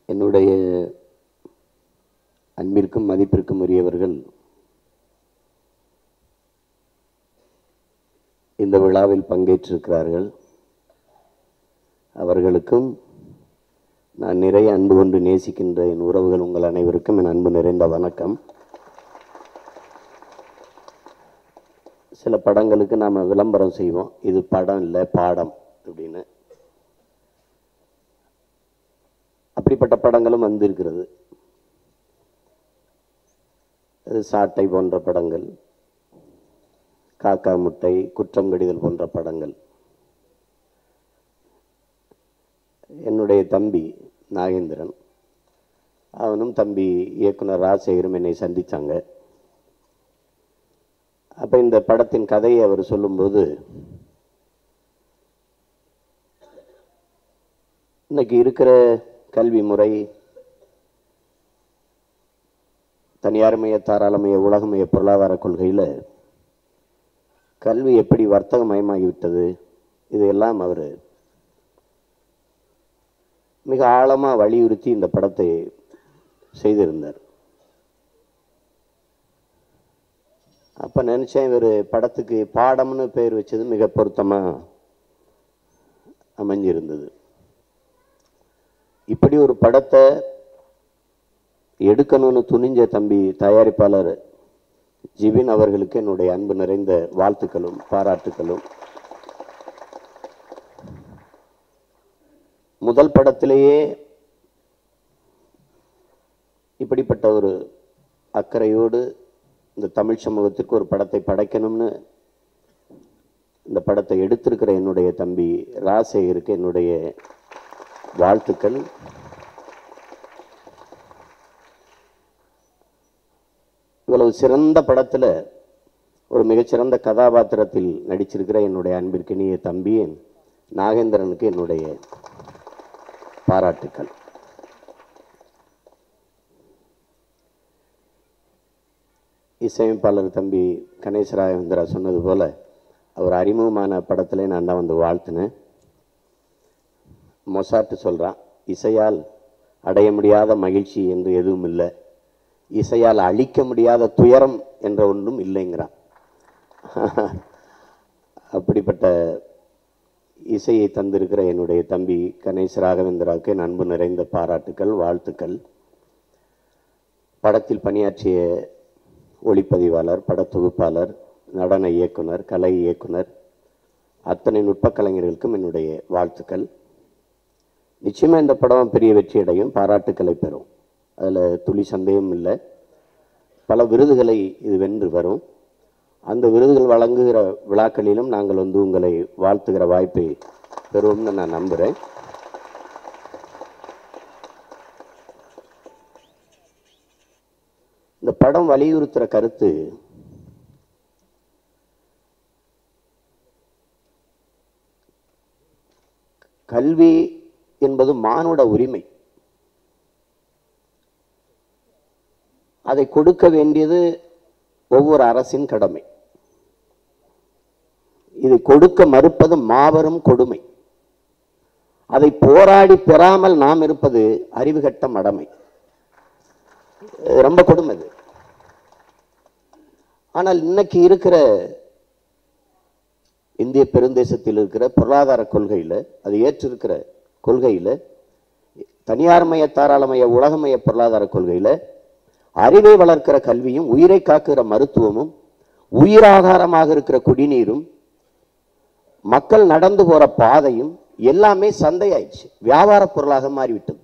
என்னுடைய அன்பிற்கும் மதிப்பிற்கும் உரியவர்கள் இந்த விழாவில் பங்கேற்றிருக்கிறார்கள் அவர்களுக்கும் நான் நிறைய அன்பு கொண்டு நேசிக்கின்ற என் உறவுகள் உங்கள் அனைவருக்கும் என் அன்பு நிறைந்த வணக்கம் சில படங்களுக்கு நாம் விளம்பரம் செய்வோம் இது படம் இல்லை பாடம் அப்படின்னு அப்படிப்பட்ட படங்களும் வந்திருக்கிறது அது சாட்டை போன்ற படங்கள் காக்கா முட்டை குற்றம் கடிதல் போன்ற படங்கள் என்னுடைய தம்பி நாகேந்திரன் அவனும் தம்பி இயக்குனர் ராஜசேகரும் என்னை சந்தித்தாங்க அப்போ இந்த படத்தின் கதையை அவர் சொல்லும்போது இன்னைக்கு இருக்கிற கல்வி முறை தனியார்மய தாராளமய உலகமய பொருளாதார கொள்கையில் கல்வி எப்படி வர்த்தகமயமாகிவிட்டது இதையெல்லாம் அவர் மிக ஆழமாக வலியுறுத்தி இந்த படத்தை செய்திருந்தார் அப்போ நினச்சேன் இவர் படத்துக்கு பாடம்னு பேர் வச்சது மிக பொருத்தமாக அமைஞ்சிருந்தது இப்படி ஒரு படத்தை எடுக்கணும்னு துணிஞ்ச தம்பி தயாரிப்பாளர் ஜிபின் அவர்களுக்கு என்னுடைய அன்பு நிறைந்த வாழ்த்துக்களும் பாராட்டுக்களும் முதல் படத்திலேயே இப்படிப்பட்ட ஒரு அக்கறையோடு இந்த தமிழ் சமூகத்திற்கு ஒரு படத்தை படைக்கணும்னு இந்த படத்தை எடுத்திருக்கிற என்னுடைய தம்பி ராசேகருக்கு என்னுடைய வாழ்த்துக்கள் இவ்வளவு சிறந்த படத்தில் ஒரு மிகச்சிறந்த கதாபாத்திரத்தில் நடிச்சிருக்கிற என்னுடைய அன்பிற்கினிய தம்பி நாகேந்திரனுக்கு என்னுடைய பாராட்டுக்கள் இசையமைப்பாளர் தம்பி கணேச ராகவேந்திரா சொன்னது போல் அவர் அறிமுகமான படத்திலே நான் தான் வந்து வாழ்த்தினேன் மொசாட்டு சொல்கிறான் இசையால் அடைய முடியாத மகிழ்ச்சி என்று எதுவும் இல்லை இசையால் அழிக்க முடியாத துயரம் என்ற ஒன்றும் இல்லைங்கிறான் அப்படிப்பட்ட இசையை தந்திருக்கிற என்னுடைய தம்பி கணேச ராகவேந்திராவுக்கு என் அன்பு நிறைந்த பாராட்டுக்கள் வாழ்த்துக்கள் படத்தில் பணியாற்றிய ஒளிப்பதிவாளர் படத்தொகுப்பாளர் நடன இயக்குனர் கலை இயக்குனர் அத்தனை நுட்பக் கலைஞர்களுக்கும் என்னுடைய வாழ்த்துக்கள் நிச்சயமாக இந்த படம் பெரிய வெற்றி அடையும் பாராட்டுக்களை பெறும் அதில் துளி சந்தேகம் இல்லை பல விருதுகளை இது வென்று வரும் அந்த விருதுகள் வழங்குகிற விழாக்களிலும் நாங்கள் வந்து உங்களை வாழ்த்துகிற வாய்ப்பை பெறுவோம்னு நான் நம்புகிறேன் இந்த படம் வலியுறுத்துகிற கருத்து கல்வி என்பது மானுட உரிமை அதை கொடுக்க வேண்டியது ஒவ்வொரு அரசின் கடமை இதை கொடுக்க மறுப்பது மாபெரும் கொடுமை அதை போராடி பெறாமல் நாம் இருப்பது அறிவுகட்ட மடமை இது ரொம்ப கொடுமை இது ஆனால் இன்னைக்கு இருக்கிற இந்திய பெருந்தேசத்தில் இருக்கிற பொருளாதார கொள்கையில் அது ஏற்றிருக்கிற கொள்கையில் தனியார்மய தாராளமய உலகமய பொருளாதார கொள்கையில் அறிவை வளர்க்கிற கல்வியும் உயிரை காக்கிற மருத்துவமும் உயிராதாரமாக இருக்கிற குடிநீரும் மக்கள் நடந்து போற பாதையும் எல்லாமே சந்தையாயிடுச்சு வியாபார பொருளாக மாறிவிட்டது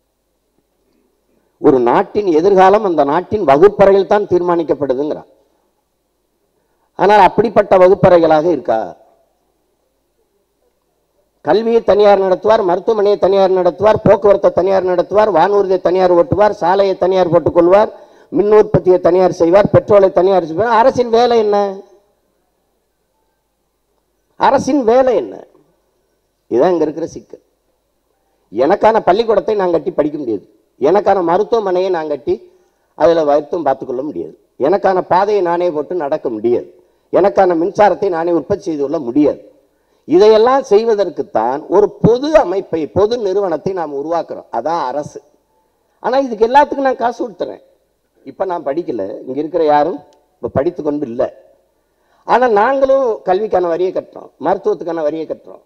ஒரு நாட்டின் எதிர்காலம் அந்த நாட்டின் வகுப்பறையில் தான் தீர்மானிக்கப்படுதுங்கிறான் ஆனால் அப்படிப்பட்ட வகுப்பறைகளாக இருக்கா கல்வியை தனியார் நடத்துவார் மருத்துவமனையை தனியார் நடத்துவார் போக்குவரத்தை தனியார் நடத்துவார் வானூர்தியை தனியார் ஓட்டுவார் சாலையை தனியார் போட்டுக் கொள்வார் மின் உற்பத்தியை தனியார் செய்வார் பெட்ரோலை தனியார் செய்வார் அரசின் வேலை என்ன அரசின் வேலை என்ன இதுதான் இங்க இருக்கிற சிக்கல் எனக்கான பள்ளிக்கூடத்தை நான் கட்டி படிக்க முடியாது எனக்கான மருத்துவமனையை நான் கட்டி அதில் வைத்தும் பார்த்துக்கொள்ள முடியாது எனக்கான பாதையை நானே போட்டு நடக்க முடியாது எனக்கான மின்சாரத்தை நானே உற்பத்தி செய்து கொள்ள முடியாது இதையெல்லாம் செய்வதற்குத்தான் ஒரு பொது அமைப்பை பொது நிறுவனத்தை நாம் உருவாக்குறோம் அதான் அரசு ஆனா இதுக்கு எல்லாத்துக்கும் நான் காசு கொடுத்துறேன் இப்ப நான் படிக்கல இங்க இருக்கிற யாரும் இப்ப படித்து கொண்டு இல்லை ஆனா நாங்களும் கல்விக்கான வரியை கட்டுறோம் மருத்துவத்துக்கான வரியை கட்டுறோம்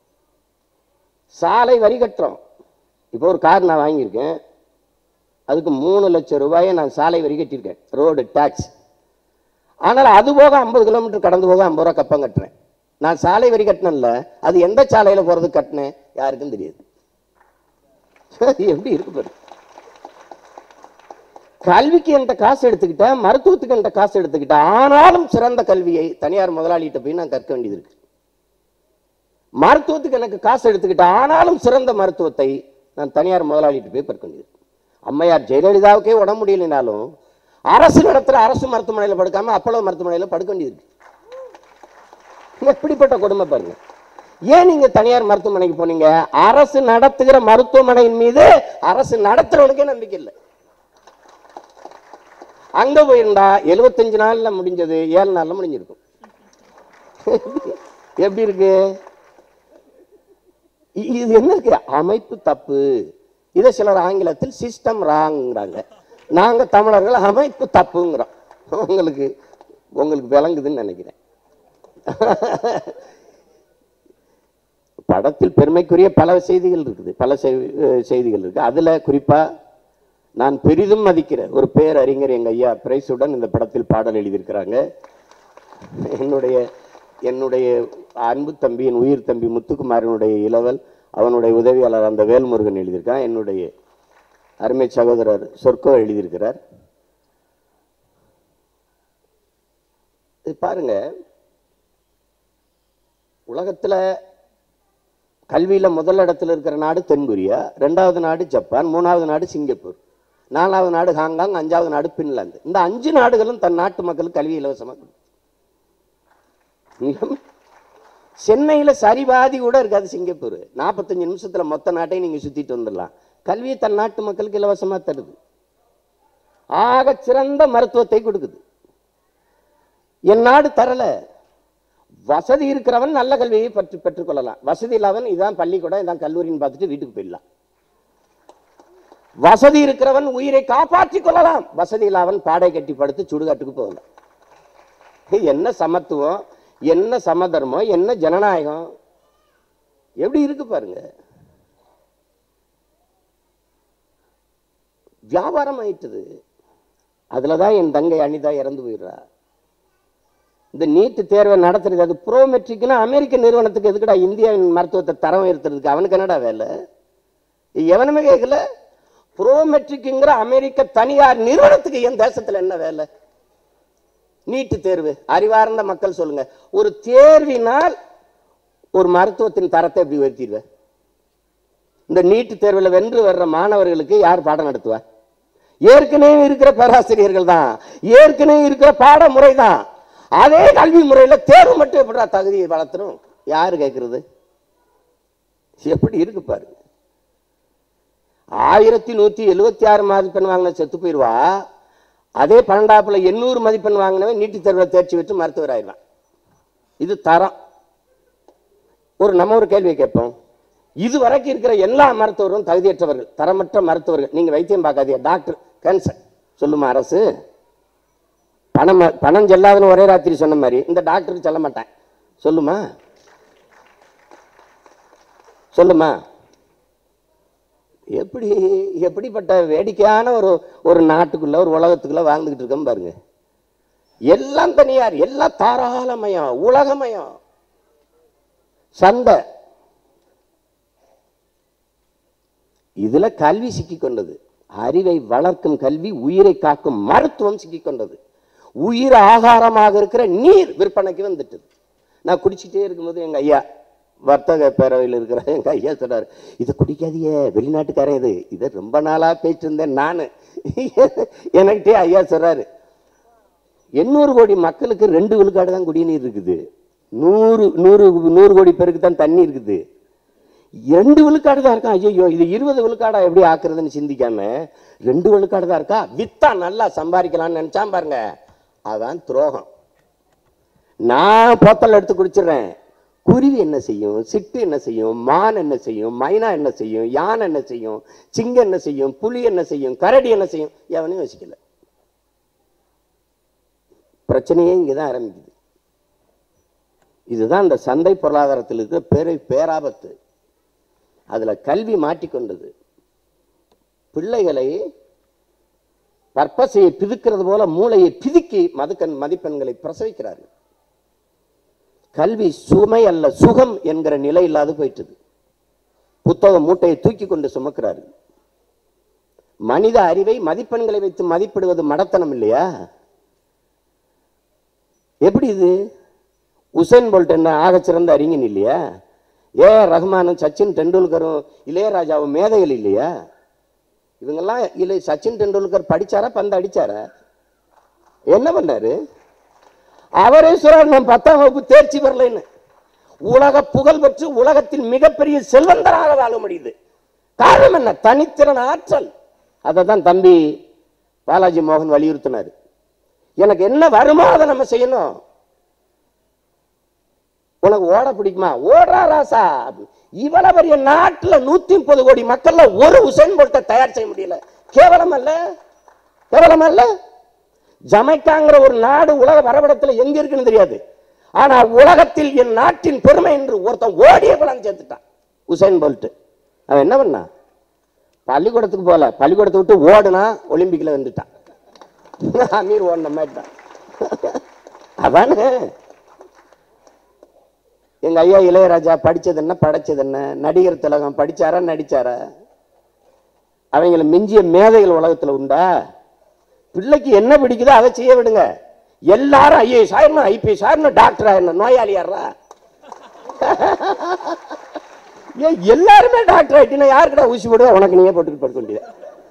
சாலை வரி கட்டுறோம் இப்போ ஒரு கார் நான் வாங்கியிருக்கேன் அதுக்கு மூணு லட்சம் ரூபாயை நான் சாலை வரி கட்டியிருக்கேன் ரோடு டாக்ஸ் ஆனால் அது போக ஐம்பது கிலோமீட்டர் கடந்து போக ஐம்பது ரூபா கப்பம் கட்டுறேன் நான் சாலை வரி கட்டினேன்ல அது எந்த சாலையில் போகிறது கட்டினேன் யாருக்கும் தெரியாது எப்படி இருக்கு பாரு கல்விக்கு என்ற காசு எடுத்துக்கிட்டேன் மருத்துவத்துக்கு என்ற காசு எடுத்துக்கிட்டேன் ஆனாலும் சிறந்த கல்வியை தனியார் முதலாளிகிட்ட போய் நான் கற்க வேண்டியது இருக்கு மருத்துவத்துக்கு எனக்கு காசு எடுத்துக்கிட்டேன் ஆனாலும் சிறந்த மருத்துவத்தை நான் தனியார் முதலாளிகிட்ட போய் கற்க வேண்டியது இருக்கு. அம்மையார் ஜெயலலிதாவுக்கே உடம்பு முடியலைனாலும் அரசு நடத்துற அரசு மருத்துவமனையில் படுக்காம அப்பளோ மருத்துவமனையில் படுக்க வேண்டியது இருக்கு எப்படிப்பட்ட கொடுமை பாருங்க ஏன் நீங்க தனியார் மருத்துவமனைக்கு போனீங்க அரசு நடத்துகிற மருத்துவமனையின் மீது அரசு நடத்துறவனுக்கே நம்பிக்கை இல்லை அங்க போயிருந்தா 75 நாள்ல முடிஞ்சது ஏழு நாள்ல முடிஞ்சிருக்கும் எப்படி இருக்கு இ- இது என்ன இருக்கு அமைப்பு தப்பு இதை சிலர் ஆங்கிலத்தில் சிஸ்டம் ராங்கிறாங்க நாங்க தமிழர்கள் அமைப்பு தப்புங்கிறோம் உங்களுக்கு உங்களுக்கு விளங்குதுன்னு நினைக்கிறேன் படத்தில் பெருமைக்குரிய பல செய்திகள் இருக்குது பல செய்- அஹ் செய்திகள் இருக்கு அதுல குறிப்பா நான் பெரிதும் மதிக்கிற ஒரு பேரறிஞர் எங்க ஐயா பிரைஸுடன் இந்த படத்தில் பாடல் எழுதியிருக்கிறாங்க என்னுடைய என்னுடைய அன்பு தம்பி என் உயிர் தம்பி முத்துக்குமாரனுடைய இளவல் அவனுடைய உதவியாளர் அந்த வேல்முருகன் எழுதியிருக்கான் என்னுடைய அருமை சகோதரர் சொர்க்கோ எழுதியிருக்கிறார் இது பாருங்க உலகத்துல கல்வியில முதல் இடத்துல இருக்கிற நாடு தென்கொரியா ரெண்டாவது நாடு ஜப்பான் மூணாவது நாடு சிங்கப்பூர் நாலாவது நாடு ஹாங்காங் அஞ்சாவது நாடு பின்லாந்து இந்த அஞ்சு நாடுகளும் தன் நாட்டு மக்களுக்கு கல்வி இலவசமா கொடுக்கும். மிக- சென்னையில சரிபாதி கூட இருக்காது சிங்கப்பூர் நாற்பத்தஞ்சு நிமிஷத்துல மொத்த நாட்டையும் நீங்க சுத்திட்டு வந்துடலாம் கல்வியை தன் நாட்டு மக்களுக்கு இலவசமா தருது ஆக சிறந்த மருத்துவத்தை கொடுக்குது என் நாடு தரல வசதி இருக்கிறவன் நல்ல கல்வியை பற்றி பெற்றுக்கொள்ளலாம் வசதி இல்லாதவன் இதான் பள்ளிக்கூடம் இதான் கல்லூரின்னு பார்த்துட்டு வீட்டுக்கு போயிடலாம் வசதி இருக்கிறவன் உயிரை காப்பாற்றிக் கொள்ளலாம் வசதி இல்லாதவன் பாடை கட்டி படுத்து சுடுகாட்டுக்கு போகலாம் இது என்ன சமத்துவம் என்ன சமதர்மம் என்ன ஜனநாயகம் எப்படி இருக்கு பாருங்க வியாபாரம் ஆயிட்டுது அதுலதான் என் தங்கை அனிதா இறந்து போயிடுறா இந்த நீட் தேர்வை நடத்துறது அது ப்ரோமெட்ரிக்னா அமெரிக்க நிறுவனத்துக்கு எதுக்குடா இந்தியாவின் மருத்துவத்தை தரம் உயர்த்துறதுக்கு அவனுக்கு என்னடா வேலை எவனுமே கேட்கல ப்ரோமெட்ரிக்குங்கிற அமெரிக்க தனியார் நிறுவனத்துக்கு என் தேசத்துல என்ன வேலை நீட்டு தேர்வு அறிவார்ந்த மக்கள் சொல்லுங்க ஒரு தேர்வினால் ஒரு மருத்துவத்தின் தரத்தை எப்படி உயர்த்திடுவேன் இந்த நீட்டு தேர்வில் வென்று வர்ற மாணவர்களுக்கு யார் பாடம் நடத்துவா ஏற்கனவே இருக்கிற பேராசிரியர்கள் தான் ஏற்கனவே இருக்கிற பாடமுறை தான் அதே கல்வி முறையில தேர்வு மட்டும் எப்படிடா தகுதியை வளர்த்தணும் யாரு கேட்கறது எப்படி இருக்கு பாருங்க ஆயிரத்தி நூத்தி எழுபத்தி ஆறு மதிப்பெண் வாங்கின செத்து போயிடுவா அதே பன்னெண்டாப்புல எண்ணூறு மதிப்பெண் வாங்கினவன் நீட்டு தேர்வில் தேர்ச்சி பெற்று மருத்துவர் ஆயிடுவான் இது தரம் ஒரு நம்ம ஒரு கேள்வி கேட்போம் இது வரைக்கும் இருக்கிற எல்லா மருத்துவரும் தகுதியற்றவர்கள் தரமற்ற மருத்துவர்கள் நீங்க வைத்தியம் பார்க்காதீங்க டாக்டர் கேன்சர் சொல்லுமா அரசு பணம் பணம் செல்லாதுன்னு ஒரே ராத்திரி சொன்ன மாதிரி இந்த டாக்டருக்கு சொல்ல மாட்டேன் சொல்லுமா சொல்லுமா எப்படி எப்படிப்பட்ட வேடிக்கையான ஒரு ஒரு நாட்டுக்குள்ள ஒரு உலகத்துக்குள்ள வாழ்ந்துகிட்டு இருக்கோம் பாருங்க எல்லாம் தனியார் எல்லாம் தாராளமயம் உலகமயம் சந்தை இதுல கல்வி சிக்கிக் கொண்டது அறிவை வளர்க்கும் கல்வி உயிரை காக்கும் மருத்துவம் சிக்கிக் கொண்டது உயிர் ஆகாரமாக இருக்கிற நீர் விற்பனைக்கு வந்துட்டது நான் குடிச்சிட்டே இருக்கும்போது எங்க ஐயா வர்த்தக பேரவையில் இருக்கிற எங்க ஐயா சொன்னார் இதை குடிக்காதீங்க வெளிநாட்டுக்காரன் இது இதை ரொம்ப நாளா பேச்சு இருந்தேன் நான் எனக்கிட்டே ஐயா சொல்றாரு எண்ணூறு கோடி மக்களுக்கு ரெண்டு விழுக்காடு தான் குடிநீர் இருக்குது நூறு நூறு நூறு கோடி பேருக்கு தான் தண்ணி இருக்குது ரெண்டு விழுக்காடு தான் இருக்கா ஐயோ இது இருபது விழுக்காடா எப்படி ஆக்குறதுன்னு சிந்திக்காம ரெண்டு விழுக்காடு தான் இருக்கா வித்தா நல்லா சம்பாதிக்கலாம்னு நினைச்சான் பாருங்க அதான் துரோகம் நான் போத்தல் எடுத்து குடிச்சிடுறேன் குருவி என்ன செய்யும் சிட்டு என்ன செய்யும் மான் என்ன செய்யும் மைனா என்ன செய்யும் யானை என்ன செய்யும் சிங்கம் என்ன செய்யும் புலி என்ன செய்யும் கரடி என்ன செய்யும் எவனையும் யோசிக்கல பிரச்சனையே இங்கதான் ஆரம்பிக்குது இதுதான் இந்த சந்தை பொருளாதாரத்தில் இருக்கிற பெரிய பேராபத்து அதுல கல்வி மாட்டிக்கொண்டது பிள்ளைகளை பற்பசையை பிதுக்கிறது போல மூளையை பிதுக்கி மதுக்கன் மதிப்பெண்களை பிரசவிக்கிறார்கள் கல்வி சுமை அல்ல சுகம் என்கிற நிலை இல்லாது போயிட்டது புத்தக மூட்டையை தூக்கி கொண்டு சுமக்கிறார்கள் மனித அறிவை மதிப்பெண்களை வைத்து மதிப்பிடுவது மடத்தனம் இல்லையா எப்படி இது உசேன் போல்ட் என்ன ஆகச்சிறந்த அறிஞன் இல்லையா ஏ ரஹ்மானும் சச்சின் டெண்டுல்கரும் இளையராஜாவும் மேதைகள் இல்லையா இவங்கெல்லாம் இல்லை சச்சின் டெண்டுல்கர் படிச்சாரா பந்து அடிச்சாரா என்ன பண்ணாரு அவரே சொல்றாரு நான் பத்தாம் வகுப்பு தேர்ச்சி பெறலைன்னு உலக புகழ் பெற்று உலகத்தின் மிகப்பெரிய செல்வந்தராக வாழ முடியுது காரணம் என்ன தனித்திறன் ஆற்றல் அதை தான் தம்பி பாலாஜி மோகன் வலியுறுத்தினார் எனக்கு என்ன வருமோ அதை நம்ம செய்யணும் உனக்கு ஓட பிடிக்குமா ஓடுறா ராசா இவ்வளவு பெரிய நாட்டுல நூத்தி முப்பது கோடி மக்கள்ல ஒரு உசேன் போல்ட்டை தயார் செய்ய முடியல கேவலம் அல்ல கேவலம் அல்ல ஜமைக்காங்கிற ஒரு நாடு உலக வரைபடத்துல எங்க இருக்குன்னு தெரியாது ஆனா உலகத்தில் என் நாட்டின் பெருமை என்று ஒருத்தன் ஓடிய பலம் சேர்த்துட்டான் உசேன் போல்ட் அவன் என்ன பண்ணான் பள்ளிக்கூடத்துக்கு போல பள்ளிக்கூடத்தை விட்டு ஓடுனா ஒலிம்பிக்ல வந்துட்டான் அமீர் ஓடின மாதிரி தான் அதானே எங்க ஐயா இளையராஜா படிச்சது என்ன படைச்சது என்ன நடிகர் திலகம் படிச்சாரா நடிச்சாரா அவங்கள மிஞ்சிய மேதைகள் உலகத்துல உண்டா பிள்ளைக்கு என்ன பிடிக்குதோ அதை செய்ய விடுங்க எல்லாரும் ஐஏஎஸ் ஆயிரணும் ஐபிஎஸ் ஆயிரணும் டாக்டர் ஆயிரணும் நோயாளி ஆடுறா ஏன் எல்லாருமே டாக்டர் ஆயிட்டீங்கன்னா யாருக்கிட்ட ஊசி போடுவா உனக்கு நீயே போட்டுட்டு படுக்க வேண்டியது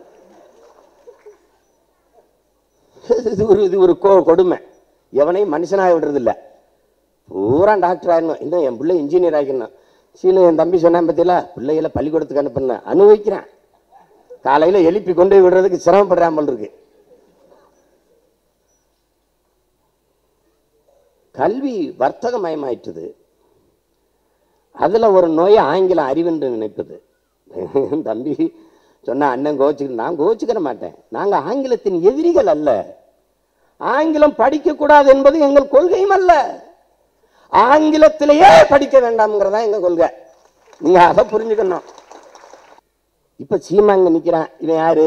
இது ஒரு இது ஒரு கொ- கொடுமை எவனையும் மனுஷனாக விடுறது இல்ல பூரா டாக்டர் ஆயிடணும் இன்னும் என் பிள்ளை இன்ஜினியர் ஆகிக்கணும் சீனு என் தம்பி சொன்னேன் பத்தியில பிள்ளைகளை பள்ளிக்கூடத்துக்கு அனுப்புனேன் அனுபவிக்கிறேன் காலையில எழுப்பி கொண்டு போய் விடுறதுக்கு சிரமப்படுறான் போல் இருக்கு கல்வி வர்த்தகமயமாயிட்டுது அதுல ஒரு நோயை ஆங்கிலம் அறிவென்று நினைப்பது தம்பி சொன்ன அண்ணன் கோச்சுக்க நான் கோச்சுக்கிற மாட்டேன் நாங்க ஆங்கிலத்தின் எதிரிகள் அல்ல ஆங்கிலம் படிக்க கூடாது என்பது எங்கள் கொள்கையும் அல்ல ஆங்கிலத்திலேயே படிக்க வேண்டாம்ங்கிறதா எங்க கொள்கை நீங்க அதை புரிஞ்சுக்கணும் இப்ப சீமாங்க நிக்கிறான் இவன் யாரு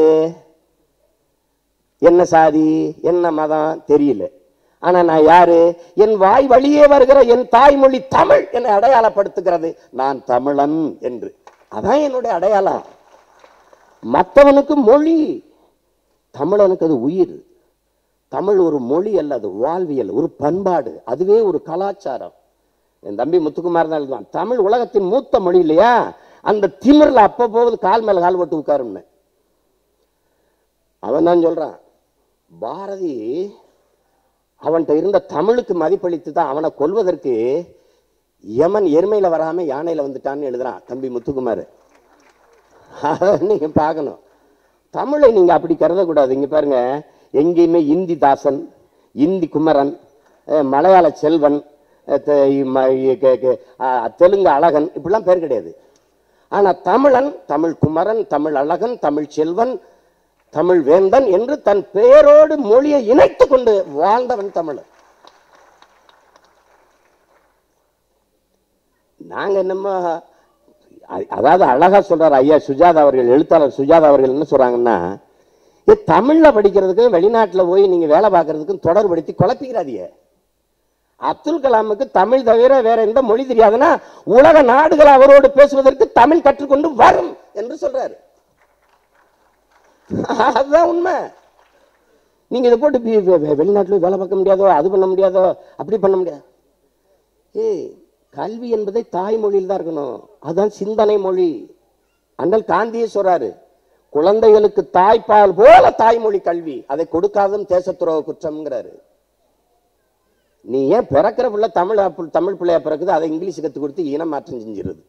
என்ன சாதி என்ன மதம் தெரியல ஆனா நான் யாரு என் வாய் வழியே வருகிற என் தாய்மொழி தமிழ் என்னை அடையாளப்படுத்துகிறது நான் தமிழன் என்று அதான் என்னுடைய அடையாளம் மற்றவனுக்கு மொழி தமிழனுக்கு அது உயிர் தமிழ் ஒரு மொழி அல்ல அது வாழ்வியல் ஒரு பண்பாடு அதுவே ஒரு கலாச்சாரம் என் தம்பி முத்துக்குமார் தான் எழுதுவான் தமிழ் உலகத்தின் மூத்த மொழி இல்லையா அந்த திமிர்ல அப்ப போகுது கால் மேல கால் போட்டு உட்காரும்னு அவன் தான் சொல்றான் பாரதி அவன்கிட்ட இருந்த தமிழுக்கு மதிப்பளித்து தான் அவனை கொல்வதற்கு யமன் எருமையில வராம யானையில வந்துட்டான்னு எழுதுறான் தம்பி முத்துக்குமார் அதை நீங்க பார்க்கணும் தமிழை நீங்க அப்படி கருதக்கூடாது இங்க பாருங்க எங்கேயுமே இந்தி தாசன் இந்தி குமரன் அஹ் மலையாள செல்வன் அஹ் தெ- ம- இ- கே- கே- அஹ் தெலுங்கு அழகன் இப்படிலாம் பேர் கிடையாது ஆனா தமிழன் தமிழ் குமரன் தமிழ் அழகன் தமிழ் செல்வன் தமிழ் வேந்தன் என்று தன் பெயரோடு மொழியை இணைத்து கொண்டு வாழ்ந்தவன் தமிழன் நாங்க என்னமோ அ- அதாவது அழகா சொல்றாரு ஐயா சுஜாதா அவர்கள் எழுத்தாளர் சுஜாதா அவர்கள் என்ன சொல்றாங்கன்னா இது தமிழ்ல படிக்கிறதுக்கும் வெளிநாட்டுல போய் நீங்க வேலை பார்க்கறதுக்கும் தொடர்படுத்தி குழப்பிக்கிறாதீங்க அப்துல் கலாமுக்கு தமிழ் தவிர வேற எந்த மொழி தெரியாதுன்னா உலக நாடுகள் அவரோடு பேசுவதற்கு தமிழ் கற்றுக்கொண்டு வரும் என்று சொல்றாரு அதுதான் உண்மை நீங்க இதை போட்டு பி- வெ- வெ- வெளிநாட்டுல வேலை பார்க்க முடியாதோ அது பண்ண முடியாதோ அப்படி பண்ண முடியாது ஏய் கல்வி என்பதை தாய்மொழியில் தான் இருக்கணும் அதுதான் சிந்தனை மொழி அண்ணல் காந்தியே சொல்றாரு குழந்தைகளுக்கு தாய்ப்பால் போல தாய்மொழி கல்வி அதை கொடுக்காதும் தேசத்துறவு குற்றம்ங்கிறாரு நீ ஏன் பிறக்கிற பிள்ளை தமிழ் அப்பு- தமிழ் பிள்ளையா பிறக்குது அதை இங்கிலீஷ் கத்து கொடுத்து இனம் மாற்றம் செஞ்சிருது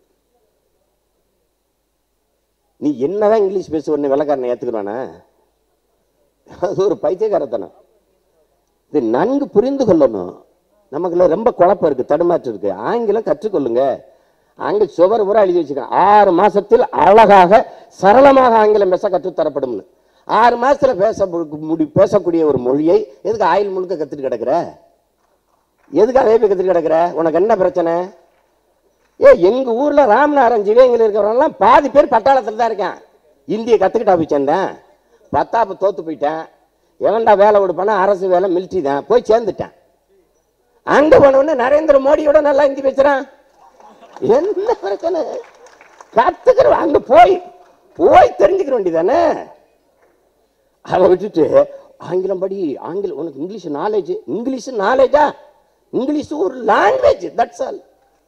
நீ என்னதான் இங்கிலீஷ் பேச உடனே வெள்ளக்காரனை ஏத்துக்கிறானா அது ஒரு பைத்தியக்காரத்தனம் இது நன்கு புரிந்து கொள்ளணும் நமக்குள்ள ரொம்ப குழப்பம் இருக்கு தடுமாற்றம் இருக்கு ஆங்கிலம் கற்றுக்கொள்ளுங்க ஆங்கில சுவர் பூரா எழுதி வச்சுக்கோங்க ஆறு மாசத்தில் அழகாக சரளமாக ஆங்கிலம் பேச கற்றுத்தரப்படும்னு ஆறு மாசத்துல பேச மு- முடி பேசக்கூடிய ஒரு மொழியை எதுக்கு ஆயில் முழுக்க கத்துட்டு கிடக்குற எதுக்கு அதே போய் கத்துட்டு கிடக்குற உனக்கு என்ன பிரச்சனை ஏ எங்க ஊர்ல ராமநாதன் ஜிவேங்கில் இருக்கிறவங்கலாம் பாதி பேர் பட்டாளத்தில் தான் இருக்கான் இந்திய கத்துக்கிட்டா போய் சேர்ந்தேன் பத்தாப்பு தோத்து போயிட்டேன் எவன்டா வேலை கொடுப்பானா அரசு வேலை மிலிட்ரி தான் போய் சேர்ந்துட்டேன் அங்க போனவொடனே நரேந்திர மோடியோட நல்லா ஹிந்தி பேசுறான் என்ன பிரச்சனை கத்துக்கிறோம் அங்க போய் போய் தெரிஞ்சுக்கிற வேண்டியதானே அதை விட்டுட்டு ஆங்கிலம் படி ஆங்கிலம் உனக்கு இங்கிலீஷ் நாலேஜ் இங்கிலீஷ் நாலேஜா இங்கிலீஷ் ஒரு லாங்குவேஜ் தட்ஸ் ஆல்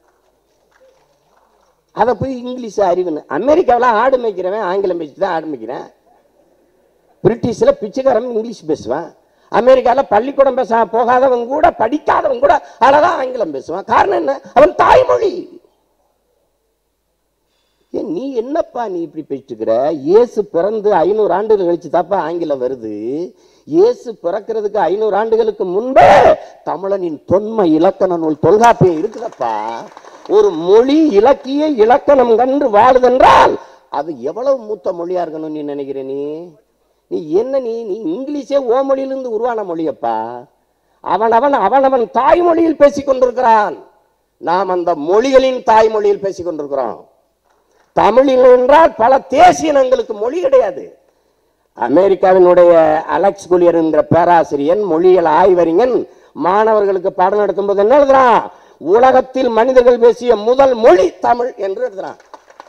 அதை போய் இங்கிலீஷ் அறிவுன்னு அமெரிக்காவில் ஆடு மேய்க்கிறவன் ஆங்கிலம் பேசி தான் ஆடு மேய்க்கிறேன் பிரிட்டிஷில் பிச்சைக்காரன் இங்கிலீஷ் பேசுவான் அமெரிக்காவில் பள்ளிக்கூடம் பேச போகாதவன் கூட படிக்காதவன் கூட அழகா ஆங்கிலம் பேசுவான் காரணம் என்ன அவன் தாய்மொழி ஏன் நீ என்னப்பா நீ இப்படி பேசிட்டு இருக்கிற இயேசு பிறந்து ஐநூறு ஆண்டுகள் கழிச்சு தாப்பா ஆங்கிலம் வருது இயேசு பிறக்கிறதுக்கு ஐநூறு ஆண்டுகளுக்கு முன்பே தமிழனின் தொன்மை இலக்கண நூல் தொல்காப்பியம் இருக்குதப்பா ஒரு மொழி இலக்கிய இலக்கணம் கண்டு வாழுதென்றால் அது எவ்வளவு மூத்த மொழியா இருக்கணும் நீ நினைக்கிற நீ நீ என்ன நீ நீ இங்கிலீஷே ஓ மொழியிலிருந்து உருவான மொழியப்பா அவனவன் அவனவன் தாய்மொழியில் பேசிக் கொண்டிருக்கிறான் நாம் அந்த மொழிகளின் தாய்மொழியில் பேசிக் கொண்டிருக்கிறோம் தமிழில் என்றால் பல தேசிய இனங்களுக்கு மொழி கிடையாது அமெரிக்காவினுடைய அலெக்ஸ் குலியர் என்கிற பேராசிரியன் மொழியியல் ஆய்வறிஞன் மாணவர்களுக்கு பாடம் நடத்தும் போது என்ன எழுதுறான் உலகத்தில் மனிதர்கள் பேசிய முதல் மொழி தமிழ் என்று எழுதுறான்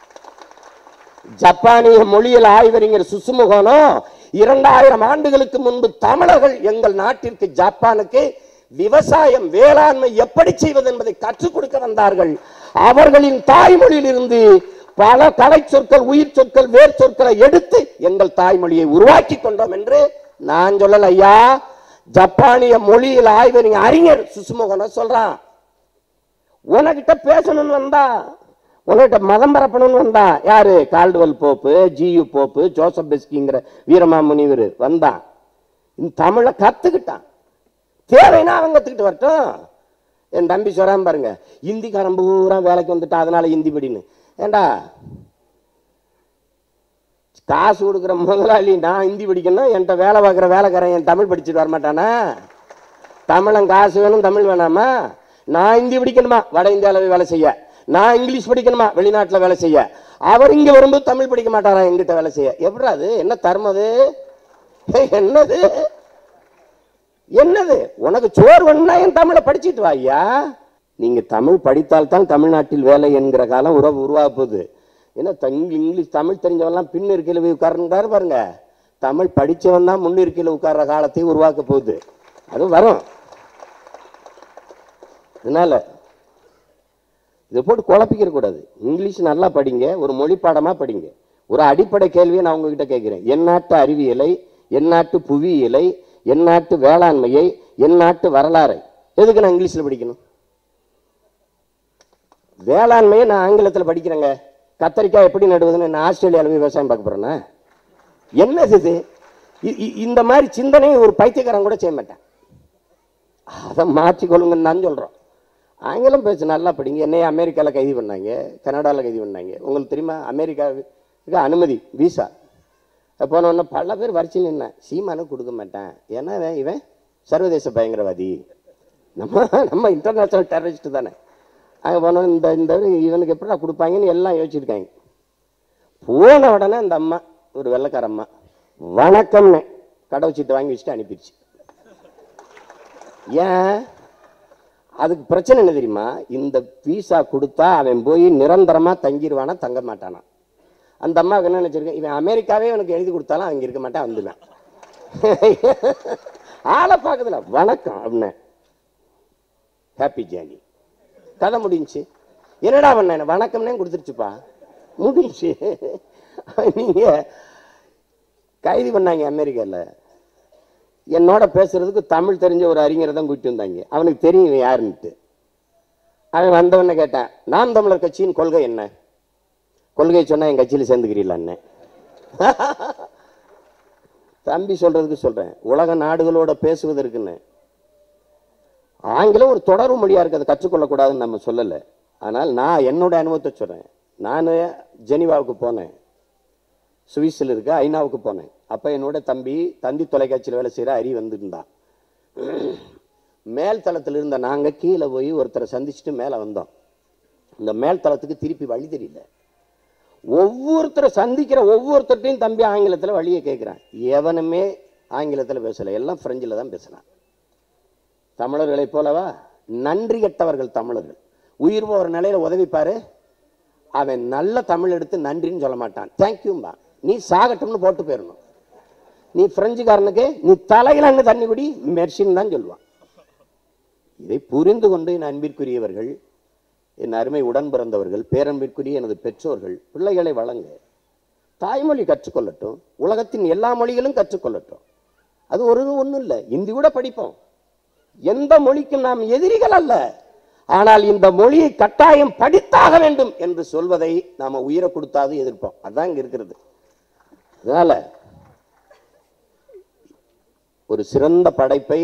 ஜப்பானிய மொழியியல் ஆய்வறிஞர் சுசுமுகனோ இரண்டாயிரம் ஆண்டுகளுக்கு முன்பு தமிழர்கள் எங்கள் நாட்டிற்கு ஜப்பானுக்கு விவசாயம் வேளாண்மை எப்படி செய்வது என்பதை கற்றுக் கொடுக்க வந்தார்கள் அவர்களின் தாய்மொழியில் இருந்து பல கலை சொற்கள் உயிர் சொற்கள் வேர் சொற்களை எடுத்து எங்கள் தாய்மொழியை உருவாக்கி கொண்டோம் என்று நான் சொல்லல ஐயா ஜப்பானிய மொழியில் ஆய்வறிஞர் அறிஞர் சுசுமுகனோ சொல்றான் உனக்கிட்ட பேசணும்னு வந்தா உன்கிட்ட மதம் பரப்பணும்னு வந்தா யாரு Caldwell Pope G U Pope Joseph பெஸ்கிங்கிற வீரமா முனிவர் வந்தான் இந்த தமிழை கத்துக்கிட்டான் தேவைன்னா அவன் கத்துக்கிட்டு வரட்டும் என் தம்பி சொல்றான் பாருங்க இந்திக்காரன் பூரா வேலைக்கு வந்துட்டா அதனால இந்தி படின்னு ஏண்டா காசு கொடுக்குற முதலாளி நான் ஹிந்தி படிக்கணும் என்கிட்ட வேலை பார்க்குற வேலைக்காரன் என் தமிழ் படிச்சுட்டு வரமாட்டானா தமிழன் காசு வேணும் தமிழ் வேணாமா நான் ஹிந்தி படிக்கணுமா வட இந்தியாவில் போய் வேலை செய்ய நான் இங்கிலீஷ் படிக்கணுமா வெளிநாட்டில் வேலை செய்ய அவர் இங்க வரும்போது தமிழ் படிக்க மாட்டாரா எங்கிட்ட வேலை செய்ய எப்படி அது என்ன தர்மம் அது ஏய், என்னது என்னது உனக்கு சோறு வேணும்னா என் தமிழை படிச்சுட்டு வா ஐயா நீங்க தமிழ் படித்தால்தான் தமிழ்நாட்டில் வேலை என்கிற காலம் உறவு உருவாக போகுது ஏன்னா தங் இங்கிலீஷ் தமிழ் தெரிஞ்சவன்லாம் பின் இருக்கையில் போய் உட்கார்ந்துட்டாரு பாருங்க தமிழ் படிச்சவன் தான் முன் இருக்கையில் உட்கார்ற காலத்தை உருவாக்க போகுது அது வரும் அதனால இதை போட்டு குழப்பிக்கிற கூடாது இங்கிலீஷ் நல்லா படிங்க ஒரு மொழி பாடமா படிங்க ஒரு அடிப்படை கேள்வியை நான் உங்ககிட்ட கேட்கிறேன் என் நாட்டு அறிவியலை என் நாட்டு புவியியலை என் நாட்டு வேளாண்மையை என் நாட்டு வரலாறை எதுக்கு நான் இங்கிலீஷ்ல படிக்கணும் வேளாண்மையை நான் ஆங்கிலத்தில் படிக்கிறேங்க கத்தரிக்காய் எப்படி நடுவதுன்னு நான் ஆஸ்திரேலியாவில் போய் விவசாயம் பார்க்க போறேன்னா என்னது இது இ- இ- இந்த மாதிரி சிந்தனையை ஒரு பைத்தியக்காரன் கூட செய்ய மாட்டேன் அதை மாற்றிக்கொள்ளுங்கன்னு நான் சொல்கிறோம் ஆங்கிலம் பேச நல்லா படிங்க என்னைய அமெரிக்காவில் கைது பண்ணாங்க கனடாவில் கைது பண்ணாங்க உங்களுக்கு தெரியுமா அமெரிக்காவுக்கு அனுமதி விசா போன உடனே பல பேர் வரிச்சு நின்னேன் சீமானுக்கு கொடுக்க மாட்டேன் ஏன்னா இவன் இவன் சர்வதேச பயங்கரவாதி நம்ம நம்ம இன்டர்நேஷனல் டெரரிஸ்ட் தானே அங்கே போன இந்த இந்த இவனுக்கு எப்படிடா கொடுப்பாங்கன்னு எல்லாம் யோசிச்சிருக்காங்க போன உடனே அந்த அம்மா ஒரு வெள்ளைக்கார அம்மா வணக்கம்னு கடை சீட்டு வாங்கி வச்சுட்டு அனுப்பிடுச்சு ஏன் அதுக்கு பிரச்சனை என்ன தெரியுமா இந்த விசா கொடுத்தா அவன் போய் நிரந்தரமா தங்கிடுவானா தங்க மாட்டானா அந்த அம்மாவுக்கு என்ன நினைச்சிருக்கேன் இவன் அமெரிக்காவே அவனுக்கு எழுதி கொடுத்தாலும் அவங்க இருக்க மாட்டான் வந்துடுவேன் ஆளை பார்க்குதுல வணக்கம் அப்படின்னு ஹாப்பி ஜேர்னி கதை முடிஞ்சுச்சு என்னடா பண்ண வணக்கம்னே கொடுத்துருச்சுப்பா முடிஞ்சுச்சு நீங்க கைது பண்ணாங்க அமெரிக்காவில் என்னோட பேசுறதுக்கு தமிழ் தெரிஞ்ச ஒரு அறிஞரை தான் கூட்டிட்டு வந்தாங்க அவனுக்கு தெரியும் இவன் யாருன்ட்டு அவன் வந்தவன கேட்டான் நாம் தமிழர் கட்சியின் கொள்கை என்ன கொள்கை சொன்னா என் கட்சியில் சேர்ந்துக்கிறீங்களான்னு தம்பி சொல்றதுக்கு சொல்றேன் உலக நாடுகளோட பேசுவதற்குன்னு ஆங்கிலம் ஒரு தொடர்பு மொழியாக இருக்குது அதை கற்றுக்கொள்ளக்கூடாதுன்னு நம்ம சொல்லலை ஆனால் நான் என்னோட அனுபவத்தை சொல்கிறேன் நான் ஜெனிவாவுக்கு போனேன் சுவிஸில் இருக்க ஐநாவுக்கு போனேன் அப்போ என்னோட தம்பி தந்தி தொலைக்காட்சியில் வேலை செய்கிற அரி வந்திருந்தான் மேல் தளத்தில் இருந்த நாங்கள் கீழே போய் ஒருத்தரை சந்திச்சுட்டு மேலே வந்தோம் இந்த மேல் தளத்துக்கு திருப்பி வழி தெரியல ஒவ்வொருத்தரை சந்திக்கிற ஒவ்வொருத்தர்ட்டையும் தம்பி ஆங்கிலத்தில் வழியை கேட்குறான் எவனுமே ஆங்கிலத்தில் பேசலை எல்லாம் ஃப்ரெஞ்சில் தான் பேசுனான் தமிழர்களைப் போலவா நன்றி கெட்டவர்கள் தமிழர்கள் உயிர் போகிற நிலையில உதவிப்பாரு அவன் நல்ல தமிழ் எடுத்து நன்றின்னு சொல்ல மாட்டான் தேங்க்யூம்பா நீ சாகட்டும்னு போட்டு போயிடணும் நீ பிரெஞ்சுக்காரனுக்கு நீ தலையில அங்க தண்ணி குடி மெர்சின்னு தான் சொல்லுவான் இதை புரிந்து கொண்டு என் அன்பிற்குரியவர்கள் என் அருமை உடன் பிறந்தவர்கள் பேரன்பிற்குரிய எனது பெற்றோர்கள் பிள்ளைகளை வழங்க தாய்மொழி கற்றுக்கொள்ளட்டும் உலகத்தின் எல்லா மொழிகளும் கற்றுக்கொள்ளட்டும் அது ஒரு ஒன்றும் இல்லை இந்தி கூட படிப்போம் எந்த மொழிக்கும் நாம் எதிரிகள் அல்ல ஆனால் இந்த மொழியை கட்டாயம் படித்தாக வேண்டும் என்று சொல்வதை நாம உயிரை கொடுத்தாது எதிர்ப்போம் அதான் இங்க இருக்கிறது அதனால ஒரு சிறந்த படைப்பை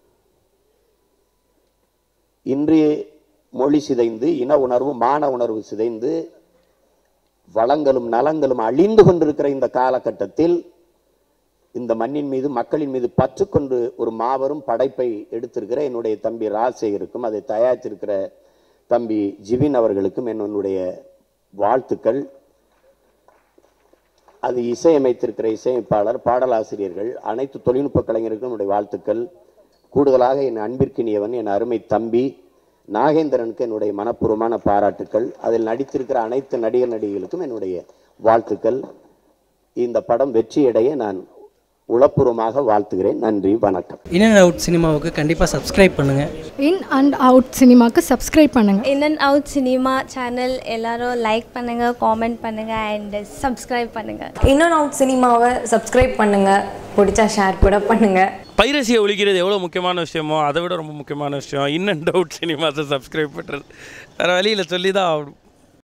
இன்று மொழி சிதைந்து இன உணர்வு மான உணர்வு சிதைந்து வளங்களும் நலங்களும் அழிந்து கொண்டிருக்கிற இந்த காலகட்டத்தில் இந்த மண்ணின் மீது மக்களின் மீது பற்று கொண்டு ஒரு மாபெரும் படைப்பை எடுத்திருக்கிற என்னுடைய தம்பி ராஜசேகருக்கும் அதை தயாரித்திருக்கிற தம்பி ஜிவின் அவர்களுக்கும் என்னுடைய வாழ்த்துக்கள் அது இசையமைத்திருக்கிற இசையமைப்பாளர் பாடலாசிரியர்கள் அனைத்து தொழில்நுட்ப கலைஞருக்கும் என்னுடைய வாழ்த்துக்கள் கூடுதலாக என் அன்பிற்கினியவன் என் அருமை தம்பி நாகேந்திரனுக்கு என்னுடைய மனப்பூர்வமான பாராட்டுக்கள் அதில் நடித்திருக்கிற அனைத்து நடிகர் நடிகைகளுக்கும் என்னுடைய வாழ்த்துக்கள் இந்த படம் வெற்றியடைய நான் உளப்பூர்வமாக வாழ்த்துகிறேன் நன்றி வணக்கம் இன் அண்ட் அவுட் சினிமாவுக்கு கண்டிப்பாக சப்ஸ்கிரைப் பண்ணுங்கள் இன் அண்ட் அவுட் சினிமாக்கு சப்ஸ்கிரைப் பண்ணுங்கள் in and out cinema channel எல்லாரும் லைக் பண்ணுங்கள் காமெண்ட் பண்ணுங்கள் அண்ட் சப்ஸ்கிரைப் பண்ணுங்கள் இன் அண்ட் அவுட் சினிமாவை சப்ஸ்கிரைப் பண்ணுங்கள் பிடிச்சா ஷேர் கூட பண்ணுங்கள் பைரசியை ஒழிக்கிறது எவ்வளோ முக்கியமான விஷயமோ அதை விட ரொம்ப முக்கியமான விஷயம் இன் அண்ட் அவுட் சினிமாஸை சப்ஸ்கிரைப் பண்ணுறது வேறு வழியில் சொல்லி தான் ஆகணும்